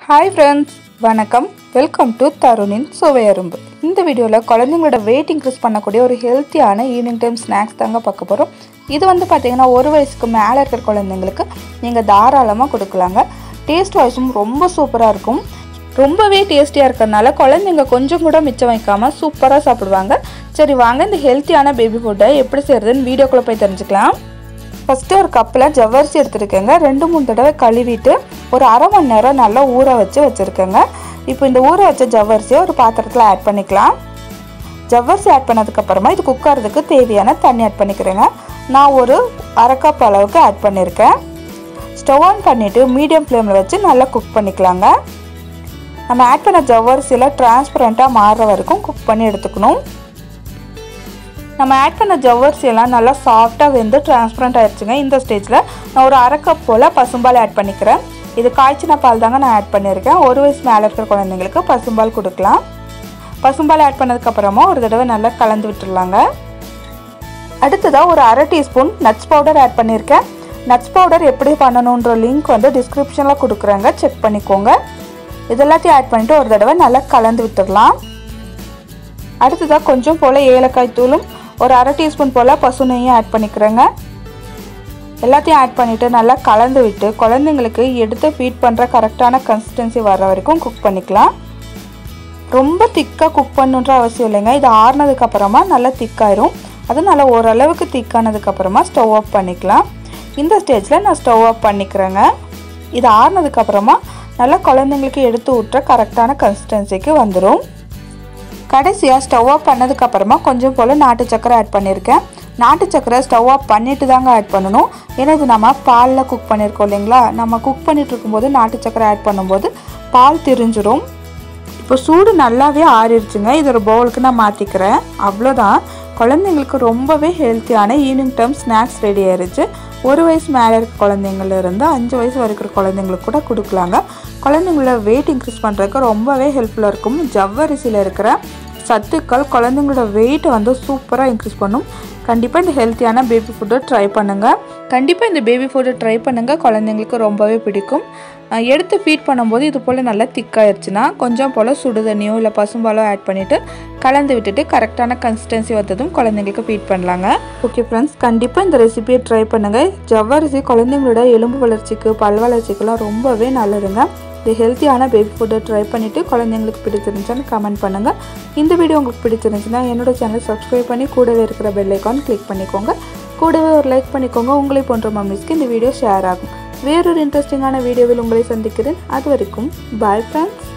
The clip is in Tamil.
ஹாய் ஃப்ரெண்ட்ஸ் வணக்கம் வெல்கம் டு தருணின் சுவையரும்பு இந்த வீடியோவில் குழந்தைங்களோட வெயிட் இன்க்ரீஸ் பண்ணக்கூடிய ஒரு ஹெல்த்தியான ஈவினிங் டைம் ஸ்நாக்ஸ் தாங்க பார்க்க போகிறோம் இது வந்து பார்த்தீங்கன்னா ஒரு வயசுக்கு மேலே இருக்கிற குழந்தைங்களுக்கு நீங்கள் தாராளமாக கொடுக்கலாங்க டேஸ்ட் வைஸும் ரொம்ப சூப்பராக இருக்கும் ரொம்பவே டேஸ்டியாக இருக்கிறதுனால குழந்தைங்க கொஞ்சம் கூட மிச்சம் வைக்காமல் சூப்பராக சாப்பிடுவாங்க சரி வாங்க இந்த ஹெல்த்தியான பேபி ஃபுட்டை எப்படி செய்கிறதுன்னு வீடியோக்குள்ளே போய் தெரிஞ்சுக்கலாம் ஃபஸ்ட்டு ஒரு கப்பில் ஜவ்வரிசி எடுத்துருக்கேங்க ரெண்டு மூணு தடவை கழுவிட்டு ஒரு அரை மணி நேரம் நல்லா ஊற வச்சு வச்சுருக்கேங்க இப்போ இந்த ஊற வச்ச ஜவ்வரிசியை ஒரு பாத்திரத்தில் ஆட் பண்ணிக்கலாம் ஜவ்வரிசி ஆட் பண்ணதுக்கப்புறமா இது குக்கறதுக்கு தேவையான தண்ணி ஆட் பண்ணிக்கிறேங்க நான் ஒரு அரை கப் அளவுக்கு ஆட் பண்ணியிருக்கேன் ஸ்டவ் ஆன் பண்ணிவிட்டு மீடியம் ஃப்ளேமில் வச்சு நல்லா குக் பண்ணிக்கலாங்க நம்ம ஆட் பண்ண ஜவ்வரிசியில் டிரான்ஸ்பரண்ட்டாக மாறுற வரைக்கும் குக் பண்ணி எடுத்துக்கணும் நம்ம ஆட் பண்ண ஜவ்வரிசி எல்லாம் நல்லா சாஃப்டாக வெந்து டிரான்ஸ்பரண்ட் ஆயிடுச்சுங்க இந்த ஸ்டேஜில் நான் ஒரு அரை கப் போல் பசும்பால் ஆட் பண்ணிக்கிறேன் இது காய்ச்சின பால் தாங்க நான் ஆட் பண்ணியிருக்கேன் ஒரு வயசு மேலே இருக்கிற குழந்தைங்களுக்கு பசும்பால் கொடுக்கலாம் பசும்பால் ஆட் பண்ணதுக்கப்புறமா ஒரு தடவை நல்லா கலந்து விட்டுடலாங்க அடுத்ததாக ஒரு அரை டீஸ்பூன் நட்ஸ் பவுடர் ஆட் பண்ணியிருக்கேன் நட்ஸ் பவுடர் எப்படி பண்ணணுன்ற லிங்க் வந்து டிஸ்கிரிப்ஷனில் கொடுக்குறேங்க செக் பண்ணிக்கோங்க இது எல்லாத்தையும் ஆட் பண்ணிவிட்டு ஒரு தடவை நல்லா கலந்து விட்டுடலாம் அடுத்ததாக கொஞ்சம் போல் ஏலக்காய் தூளும் ஒரு அரை டீஸ்பூன் போல் பசு நெய்யும் ஆட் பண்ணிக்கிறேங்க எல்லாத்தையும் ஆட் பண்ணிவிட்டு நல்லா கலந்து விட்டு குழந்தைங்களுக்கு எடுத்து ஃபீட் பண்ணுற கரெக்டான கன்சிஸ்டன்சி வர்ற வரைக்கும் குக் பண்ணிக்கலாம் ரொம்ப திக்காக குக் பண்ணுன்ற அவசியம் இல்லைங்க இது ஆறுனதுக்கப்புறமா நல்லா திக்காயிரும் அது நல்லா ஓரளவுக்கு திக்கானதுக்கப்புறமா ஸ்டவ் ஆஃப் பண்ணிக்கலாம் இந்த ஸ்டேஜில் நான் ஸ்டவ் ஆஃப் பண்ணிக்கிறேங்க இது ஆறுனதுக்கப்புறமா நல்லா குழந்தைங்களுக்கு எடுத்து விட்டுற கரெக்டான கன்சிஸ்டன்சிக்கு வந்துடும் கடைசியாக ஸ்டவ் ஆஃப் பண்ணதுக்கப்புறமா கொஞ்சம் போல் நாட்டு சக்கரை ஆட் பண்ணியிருக்கேன் நாட்டு சக்கரை ஸ்டவ் ஆஃப் பண்ணிட்டு தாங்க ஆட் பண்ணணும் ஏன்னா இது நம்ம பாலில் குக் பண்ணியிருக்கோம் இல்லைங்களா நம்ம குக் பண்ணிட்டு இருக்கும்போது நாட்டு சக்கரை ஆட் பண்ணும்போது பால் திரிஞ்சிரும் இப்போ சூடு நல்லாவே ஆறிடுச்சுங்க இது ஒரு பவுலுக்கு நான் மாற்றிக்கிறேன் அவ்வளோதான் குழந்தைங்களுக்கு ரொம்பவே ஹெல்த்தியான ஈவினிங் டைம் ஸ்நாக்ஸ் ரெடி ஆயிருச்சு ஒரு வயசு மேலே இருக்க குழந்தைங்கள்லேருந்து அஞ்சு வயசு வரைக்கும் குழந்தைங்களுக்கு கூட கொடுக்கலாங்க குழந்தைங்கள வெயிட் இன்க்ரீஸ் பண்ணுறதுக்கு ரொம்பவே ஹெல்ப்ஃபுல்லாக இருக்கும் ஜவ்வரிசியில் இருக்கிற சத்துக்கள் குழந்தைங்களோட வெயிட்டை வந்து சூப்பராக இன்க்ரீஸ் பண்ணும் கண்டிப்பாக இந்த ஹெல்த்தியான பேபி ஃபுட்டை ட்ரை பண்ணுங்கள் கண்டிப்பாக இந்த பேபி ஃபுட்டை ட்ரை பண்ணுங்கள் குழந்தைங்களுக்கு ரொம்பவே பிடிக்கும் எடுத்து ஃபீட் பண்ணும்போது இது போல் நல்லா திக்காயிருச்சுன்னா கொஞ்சம் போல் சுடு தண்ணியோ இல்லை பசும்பாலோ ஆட் பண்ணிவிட்டு கலந்து விட்டுட்டு கரெக்டான கன்சிஸ்டன்சி வந்ததும் குழந்தைங்களுக்கு ஃபீட் பண்ணலாங்க ஓகே ஃப்ரெண்ட்ஸ் கண்டிப்பாக இந்த ரெசிபியை ட்ரை பண்ணுங்கள் ஜவ்வரிசி குழந்தைங்களோட எலும்பு வளர்ச்சிக்கு பல் வளர்ச்சிக்கெல்லாம் ரொம்பவே நல்லதுங்க இது ஹெல்த்தியான பேபி ஃபுட்டை ட்ரை பண்ணிவிட்டு குழந்தைங்களுக்கு பிடிச்சிருந்துச்சான்னு கமெண்ட் பண்ணுங்கள் இந்த வீடியோ உங்களுக்கு பிடிச்சிருந்துச்சுன்னா என்னோட சேனல் சப்ஸ்கிரைப் பண்ணி கூடவே இருக்கிற பெல் ஐக்கான் கிளிக் பண்ணிக்கோங்க கூடவே ஒரு லைக் பண்ணிக்கோங்க உங்களை போன்ற மம்மிஸ்க்கு இந்த வீடியோ ஷேர் ஆகும் வேறொரு இன்ட்ரெஸ்டிங்கான வீடியோவில் உங்களை சந்திக்கிறேன் அது வரைக்கும் பாய் ஃப்ரெண்ட்ஸ்